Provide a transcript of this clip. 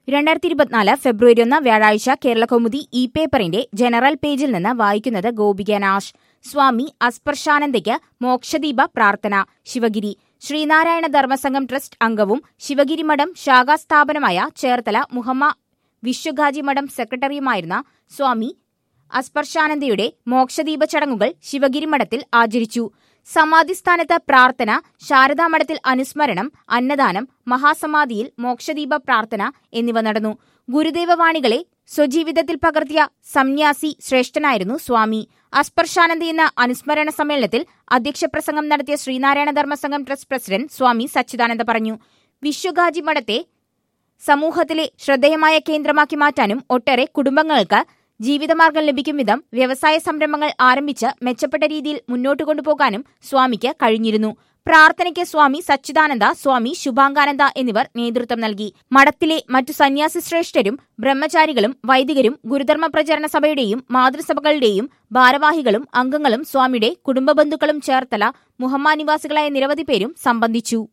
രണ്ടായിരത്തി ഇരുപത്തിനാല് ഫെബ്രുവരി ഒന്ന് വ്യാഴാഴ്ച കേരളകൗമുദി ഇ പേപ്പറിന്റെ ജനറൽ പേജിൽ നിന്ന് വായിക്കുന്നത് ഗോപിക നാഷ് സ്വാമി അസ്പർശാനന്ദയ്ക്ക് മോക്ഷദീപ പ്രാർത്ഥന ശിവഗിരി ശ്രീനാരായണ ധർമ്മസംഘം ട്രസ്റ്റ് അംഗവും ശിവഗിരി മഠം ശാഖാസ്ഥാപനമായ ചേർത്തല മുഹമ്മ വിശ്വഗാജി മഠം സെക്രട്ടറിയുമായിരുന്ന സ്വാമി അസ്പർശാനന്ദയുടെ മോക്ഷദീപ ചടങ്ങുകൾ ശിവഗിരി മഠത്തിൽ ആചരിച്ചു സമാധിസ്ഥാനത്ത് പ്രാർത്ഥന ശാരദാമഠത്തിൽ അനുസ്മരണം അന്നദാനം മഹാസമാധിയിൽ മോക്ഷദീപ പ്രാർത്ഥന എന്നിവ നടന്നു ഗുരുദേവവാണികളെ സ്വജീവിതത്തിൽ പകർത്തിയ സംന്യാസി ശ്രേഷ്ഠനായിരുന്നു സ്വാമി അസ്പർശാനന്ദ എന്ന അനുസ്മരണ സമ്മേളനത്തിൽ അധ്യക്ഷപ്രസംഗം നടത്തിയ ശ്രീനാരായണ ധർമ്മസംഘം ട്രസ്റ്റ് പ്രസിഡന്റ് സ്വാമി സച്ചിദാനന്ദ പറഞ്ഞു വിശ്വഗാജി മഠത്തെ സമൂഹത്തിലെ ശ്രദ്ധേയമായ കേന്ദ്രമാക്കി മാറ്റാനും ഒട്ടേറെ കുടുംബങ്ങൾക്ക് ജീവിതമാർഗം ലഭിക്കും വിധം വ്യവസായ സംരംഭങ്ങൾ ആരംഭിച്ച് മെച്ചപ്പെട്ട രീതിയിൽ മുന്നോട്ട് കൊണ്ടുപോകാനും സ്വാമിക്ക് കഴിഞ്ഞിരുന്നു പ്രാർത്ഥനയ്ക്ക് സ്വാമി സച്ചിദാനന്ദ സ്വാമി ശുഭാംഗാനന്ദ എന്നിവർ നേതൃത്വം നൽകി മഠത്തിലെ മറ്റു സന്യാസി ശ്രേഷ്ഠരും ബ്രഹ്മചാരികളും വൈദികരും ഗുരുധർമ്മ പ്രചരണ സഭയുടെയും മാതൃസഭകളുടെയും ഭാരവാഹികളും അംഗങ്ങളും സ്വാമിയുടെ കുടുംബ ബന്ധുക്കളും ചേർത്തല മുഹമ്മ നിവാസികളായ നിരവധി പേരും സംബന്ധിച്ചു